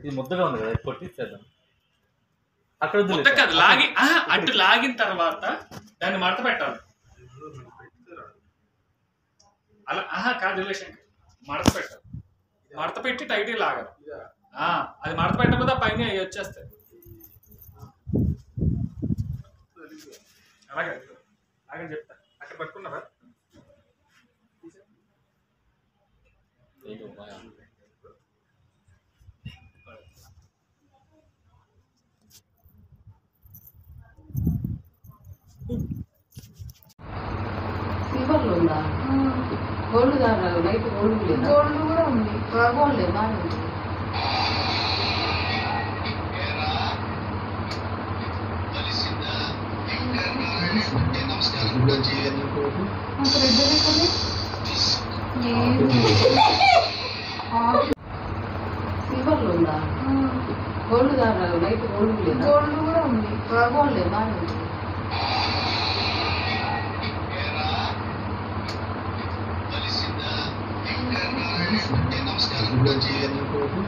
ఇది ముద్దగా ఉంది కదా ఇది కొట్టిచ్చేద్దాం అక్కడ వద్దులే ముద్ద సార్. కాదు లాగి ఆహా, అటు లాగిన తర్వాత దాన్ని మడత పెట్టాలి అలా ఆహా కాదు రిలేషన్ మడత పెట్టాలి మడత పెట్టి టైట్ లాగాలి ఆ, అది మడత పెట్టకపోతే ఆ పైన అవి వచ్చేస్తాయి అలాగే అలాగే చెప్తా అక్కడ పట్టుకున్నారా ఏంటో బాగా. సిల్వర్లో ఉందా గోల్డ్ కాదు లైట్ గోల్డ్ లేదా గోల్డ్ కూడా ఉంది గోల్డ్ లేదు బాగానే ఉంది నాకు రెడ్ లేకుండా సిల్వర్లో ఉందా గోల్డ్ కాదు లైట్ గోల్డ్ లేదా గోల్డ్ కూడా ఉంది గోల్డ్ లేదు బాగానే ఉంది నమస్కారం కూడా చేయాలనుకోవద్దు